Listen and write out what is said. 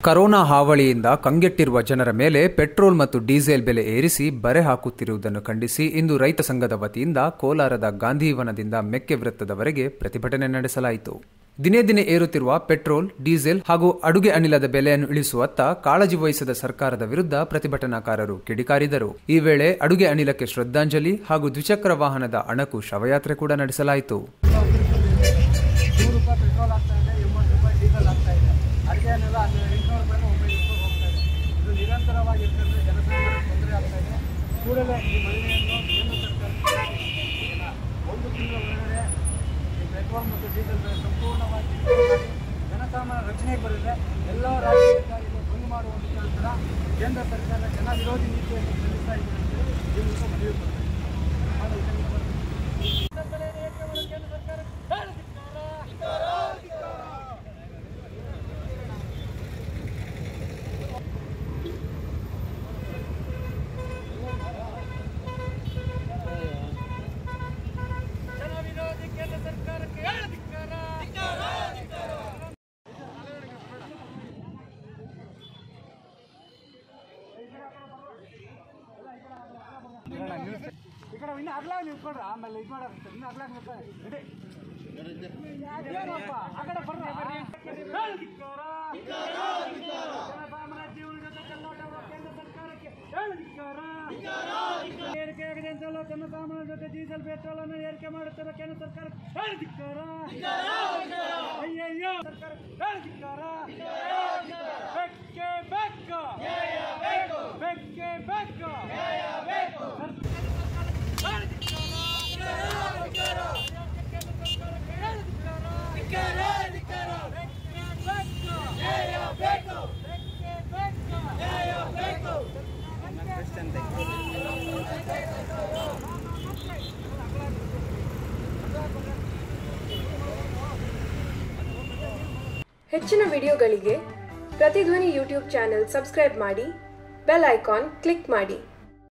Corona ಹಾವಳಿಯಿಂದ ಕಂಗೆಟ್ಟಿರುವ ಜನರ ಮೇಲೆ ಪೆಟ್ರೋಲ್ ಮತ್ತು ಡೀಸೆಲ್ ಬೆಲೆ ಏರಿಸಿ ಬರೆ ಹಾಕುತ್ತಿರುವುದನ್ನು ಖಂಡಿಸಿ ಇಂದು ರೈತ ಸಂಘದ ವತಿಯಿಂದ ಕೋಲಾರದ ಗಾಂಧಿವನದಿಂದ ಮೆಕ್ಕೆ ವೃತ್ತದವರೆಗೆ ಪ್ರತಿಭಟನೆ ನಡೆಸಲಾಯಿತು ದಿನೇ ದಿನೇ ಏರುತ್ತಿರುವ ಪೆಟ್ರೋಲ್ ಡೀಸೆಲ್ ಹಾಗೂ ಅಡುಗೆ ಅನಿಲದ ಬೆಲೆಯನ್ನು ಇಳಿಸುವತ್ತ ಕಾಳಜಿ ವಹಿಸದ ಸರ್ಕಾರದ ವಿರುದ್ಧ ಪ್ರತಿಭಟನಾಕಾರರು ಕಿಡಿಕಾರಿದರು ಈ ವೇಳೆ ಅಡುಗೆ ಅನಿಲಕ್ಕೆ ಶ್ರದ್ಧಾಂಜಲಿ ಹಾಗೂ ದ್ವಿಚಕ್ರ ವಾಹನದ ಅಣಕು ಶವಯಾತ್ರೆ ಕೂಡ ನಡೆಸಲಾಯಿತು ನೂರು ರೂಪಾಯಿ ಪೆಟ್ರೋಲ್ ಆಗ್ತಾ ಇದೆ ಎಂಬತ್ತು ರೂಪಾಯಿ ಡೀಸೆಲ್ ಆಗ್ತಾ ಇದೆ ಅಡುಗೆನೆಲ್ಲ ಎಂಟುನೂರು ರೂಪಾಯಿ ಒಂಬೈನೂರು ರೂಪಾಯಿ ಹೋಗ್ತಾ ಇದೆ ಇದು ನಿರಂತರವಾಗಿ ಇರ್ತಂದ್ರೆ ಜನಸಾಮಾನ್ಯರಿಗೆ ತೊಂದರೆ ಆಗ್ತಾ ಇದೆ ಕೂಡಲೇ ಈ ಮಹಿಳೆಯನ್ನು ಕೇಂದ್ರ ಸರ್ಕಾರ ಒಂದು ತಿಂಗಳ ಒಳಗಡೆ ಈ ಪೆಟ್ರೋಲ್ ಮತ್ತು ಡೀಸೆಲ್ ಬೆಲೆ ಸಂಪೂರ್ಣವಾಗಿ ಇಳಿಕೆ ಮಾಡಿ ಜನಸಾಮಾನ್ಯರ ರಕ್ಷಣೆಗೆ ಬರಲಿದೆ ಎಲ್ಲ ರಾಜ್ಯ ಹೆದ್ದಾರಿಗಳು ಬಂದ್ ಮಾಡುವ ಮುಖಾಂತರ ಕೇಂದ್ರ ಸರ್ಕಾರ ಜನ ವಿರೋಧಿ ನೀತಿಯನ್ನು ಸಲ್ಲಿಸ್ತಾ ಇದೆ ಅಂತೇಳಿ ಈ ಮೂಲಕ ಮನವಿ ಮಾಡ್ತಾರೆ ಈ ಕಡೆ ಇನ್ನು ಅಗ್ಲಾಗ ನಿಂತ್ಕೊಡ್ರಿ ಆಮೇಲೆ ಇದು ಮಾಡಾಗುತ್ತೆ ಇನ್ನು ಅಗ್ಲಾಗ ನಿಂತ್ಕೊಳ್ಳಿ ಇಡಿ ಏನಪ್ಪ ಆ ಕಡೆ ಬರ್ರಿ ಧಿಕ್ಕಾರ. ಜನಸಾಮಾನ್ಯ ಜೀವನ ಜೊತೆ ಚೆಲ್ಲಾಟವ ಕೇಂದ್ರ ಸರ್ಕಾರಕ್ಕೆ ಹೇಳು ಧಿಕ್ಕಾರ. ಏರಿಕೆಯಾಗಿದೆ ಅಂತಲ್ಲ ಜನಸಾಮಾನ್ಯರ ಜೊತೆ ಡೀಸೆಲ್ ಪೆಟ್ರೋಲ್ ಅನ್ನು ಏರಿಕೆ ಮಾಡುತ್ತಿರುವ ಕೇಂದ್ರ ಸರ್ಕಾರಕ್ಕೆ ಹೇಳು ಧಿಕ್ಕಾರ. ಅಯ್ಯಯ್ಯೋ ಸರ್ಕಾರ ಹೇಳು ಧಿಕ್ಕಾರ. ಬೆಕ್ಕೆ ಬೆಕ್ಕ ಬೆಕ್ಕೆ ಬೆಕ್ಕ ಹೆಚ್ಚಿನ ವಿಡಿಯೋಗಳಿಗೆ ಪ್ರತಿಧ್ವನಿ ಯೂಟ್ಯೂಬ್ ಚಾನೆಲ್ ಸಬ್ಸ್ಕ್ರೈಬ್ ಮಾಡಿ ಬೆಲ್ ಐಕಾನ್ ಕ್ಲಿಕ್ ಮಾಡಿ